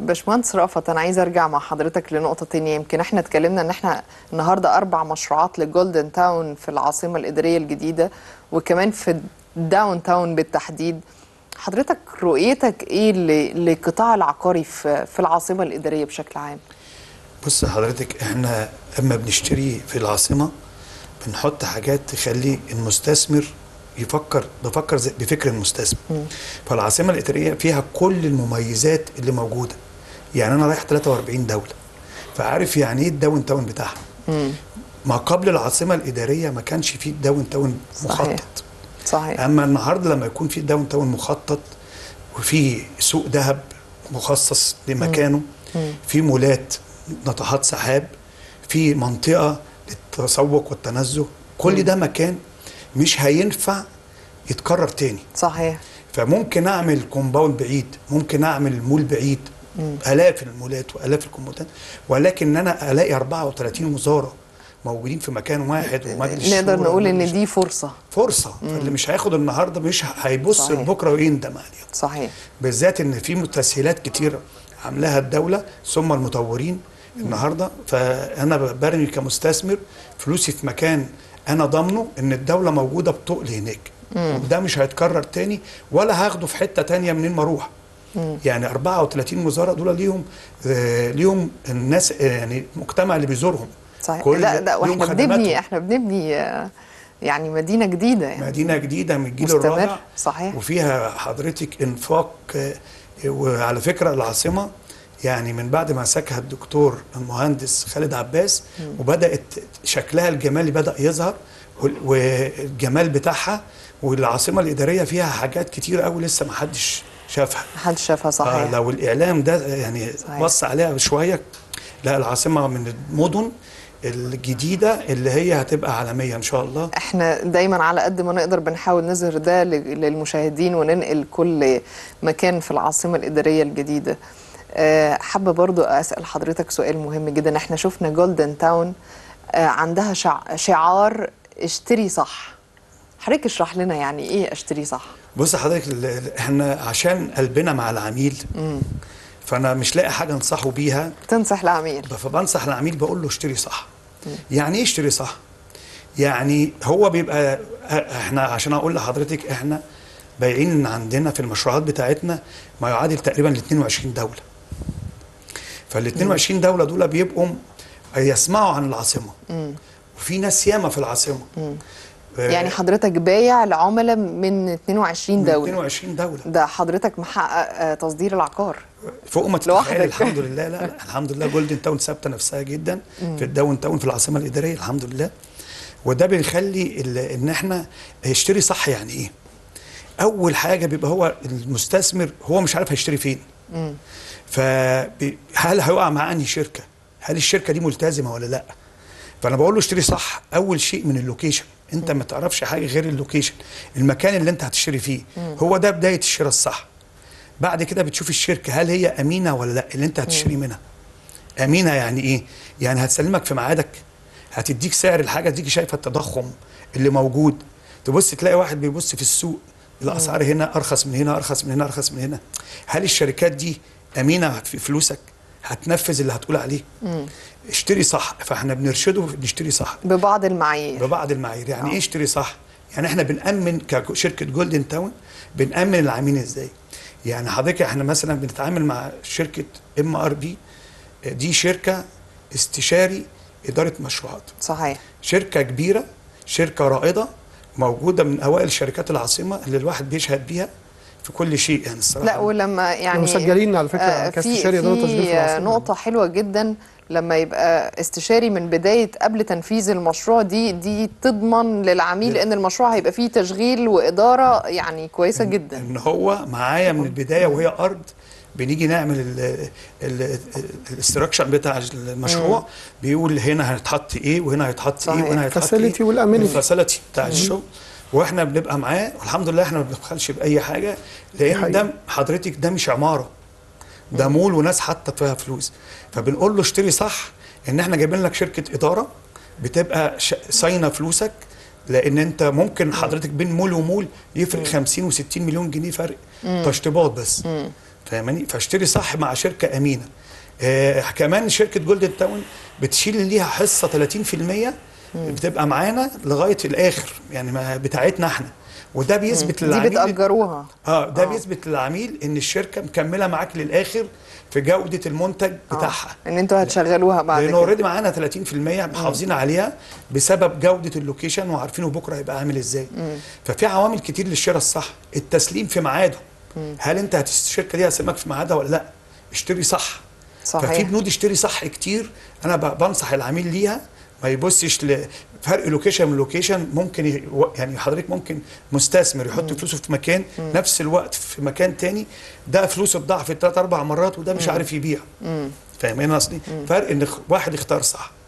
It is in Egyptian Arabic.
باشمهندس رأفت انا عايزه ارجع مع حضرتك لنقطه تانية يمكن احنا اتكلمنا ان احنا النهارده اربع مشروعات للجولدن تاون في العاصمه الاداريه الجديده وكمان في الداون تاون بالتحديد حضرتك رؤيتك ايه ل- للقطاع العقاري في في العاصمه الاداريه بشكل عام بص حضرتك احنا اما بنشتري في العاصمه بنحط حاجات تخلي المستثمر يفكر بفكر زي بفكر المستثمر فالعاصمه الاداريه فيها كل المميزات اللي موجوده يعني انا رايح 43 دوله فعارف يعني ايه الداون تاون بتاعها ما قبل العاصمه الاداريه ما كانش فيه الداون تاون صحيح. مخطط صحيح اما النهارده لما يكون في داون تاون مخطط وفي سوق ذهب مخصص لمكانه في مولات ناطحات سحاب في منطقه للتسوق والتنزه كل ده مكان مش هينفع يتكرر تاني صحيح فممكن اعمل كومباوند بعيد ممكن اعمل مول بعيد الاف المولات والاف الكومباوندات ولكن انا الاقي 34 وزاره موجودين في مكان واحد ومجلس نقدر شورى نقول ان ومجلس- دي فرصه فرصه فاللي مش هياخد النهارده مش هيبص صحيح. لبكره ويندم عليها صحيح بالذات ان في تسهيلات كتيره عاملاها الدوله ثم المطورين النهارده فانا برمي كمستثمر فلوسي في مكان انا ضامنه ان الدوله موجوده بتقل هناك وده مش هيتكرر تاني ولا هاخده في حته تانية منين ما اروح يعني 34 وزاره دول ليهم آه ليهم الناس آه يعني المجتمع اللي بيزورهم صحيح كل لا لا ليهم واحنا خدماتهم. بنبني احنا بنبني آه، يعني مدينه جديده يعني مدينه جديده من الجيل مستمر، الرابع صحيح. وفيها حضرتك انفاق آه، وعلى فكره العاصمه يعني من بعد ما مسكها الدكتور المهندس خالد عباس وبدات شكلها الجمالي بدا يظهر وال- والجمال بتاعها والعاصمه الاداريه فيها حاجات كتير قوي لسه ما حدش شافها محدش شافها آه صحيح لو الاعلام ده يعني صحيح. بص عليها شويه لا العاصمه من المدن الجديده اللي هي هتبقى عالميه ان شاء الله احنا دايما على قد ما نقدر بنحاول نظهر ده ل- للمشاهدين وننقل كل مكان في العاصمة الإدارية الجديدة آه، حابة برضو أسأل حضرتك سؤال مهم جدا احنا شفنا جولدن تاون آه، عندها شع- شعار اشتري صح حضرتك اشرح لنا يعني ايه اشتري صح بص حضرتك ال- ال- احنا عشان قلبنا مع العميل فانا مش لاقي حاجه انصحه بيها تنصح العميل فبنصح العميل بقول له اشتري صح يعني ايه اشتري صح يعني هو بيبقى احنا عشان اقول لحضرتك احنا بايعين عندنا في المشروعات بتاعتنا ما يعادل تقريبا ل 22 دوله فال 22 دوله دول بيبقوا يسمعوا عن العاصمه وفي ناس ياما في العاصمه آه، يعني حضرتك بايع لعملاء من 22 من دولة 22 دوله ده حضرتك محقق آه، تصدير العقار فوق ما لوحدك. تتخيل الحمد لله لا, لا الحمد لله جولدن تاون ثابته نفسها جدا في الداون تاون في العاصمه الاداريه الحمد لله وده بيخلي ال- ان احنا يشتري صح يعني ايه اول حاجه بيبقى هو المستثمر هو مش عارف هيشتري فين فهل هيقع مع انهي شركه هل الشركه دي ملتزمه ولا لا فانا بقول له اشتري صح اول شيء من اللوكيشن انت ما تعرفش حاجه غير اللوكيشن المكان اللي انت هتشتري فيه هو ده بدايه الشراء الصح بعد كده بتشوف الشركه هل هي امينه ولا لا اللي انت هتشتري منها امينه يعني ايه يعني هتسلمك في ميعادك هتديك سعر الحاجه تيجي شايفه التضخم اللي موجود تبص تلاقي واحد بيبص في السوق الاسعار هنا ارخص من هنا ارخص من هنا ارخص من هنا هل الشركات دي امينه في فلوسك هتنفذ اللي هتقول عليه اشتري صح فاحنا بنرشده نشتري صح ببعض المعايير ببعض المعايير يعني آه. ايه اشتري صح يعني احنا بنأمن كشركة جولدن تاون بنأمن العميل ازاي يعني حضرتك احنا مثلا بنتعامل مع شركة ام ار بي دي شركة استشاري إدارة مشروعات صحيح شركة كبيرة شركة رائدة موجودة من أوائل شركات العاصمة اللي الواحد بيشهد بيها في كل شيء يعني الصراحة لا ولما يعني مسجلين على فكرة آه، كاستشاري في إدارة تشغيل في في العاصمة. نقطة حلوة جدا لما يبقى استشاري من بداية قبل تنفيذ المشروع دي دي تضمن للعميل ان المشروع هيبقى فيه تشغيل وإدارة يعني كويسة جدا ان هو معايا من البدايه وهي ارض بنيجي نعمل الاستراكشر بتاع المشروع بيقول هنا هيتحط ايه وهنا هيتحط صحيح. ايه وهنا هيتحط Facility ايه والamenity. الفاسيلتي بتاع الشغل واحنا بنبقى معاه والحمد لله احنا ما بنبخلش باي حاجه لان حقيقة. ده حضرتك ده مش عماره ده مول وناس حاطه فيها فلوس فبنقول له اشتري صح ان احنا جايبين لك شركه اداره بتبقى ش- صاينه فلوسك لان انت ممكن حضرتك بين مول ومول يفرق 50 و60 مليون جنيه فرق تشطيبات بس فاهماني فاشتري صح مع شركه امينه آه كمان شركه جولدن تاون بتشيل ليها حصه 30% بتبقى معانا لغايه الاخر يعني ما بتاعتنا احنا وده بيثبت دي للعميل بتأجروها اه ده آه. بيثبت للعميل ان الشركه مكمله معاك للاخر في جوده المنتج بتاعها ان انتوا هتشغلوها بعد لان كده اوريدي معانا 30% محافظين عليها بسبب جوده اللوكيشن وعارفينه بكره هيبقى عامل ازاي ففي عوامل كتير للشراء الصح التسليم في ميعاده هل انت هتست- الشركه دي هتسلمك في ميعادها ولا لا اشتري صح صحيح. ففي بنود اشتري صح كتير انا ب- بنصح العميل ليها ما يبصش لفرق لوكيشن من لوكيشن ممكن ي... يعني حضرتك ممكن مستثمر يحط فلوسه في مكان نفس الوقت في مكان تاني ده فلوسه اتضاعفت ثلاث اربع مرات وده مش عارف يبيع فاهمين قصدي؟ فرق ان خ- واحد اختار صح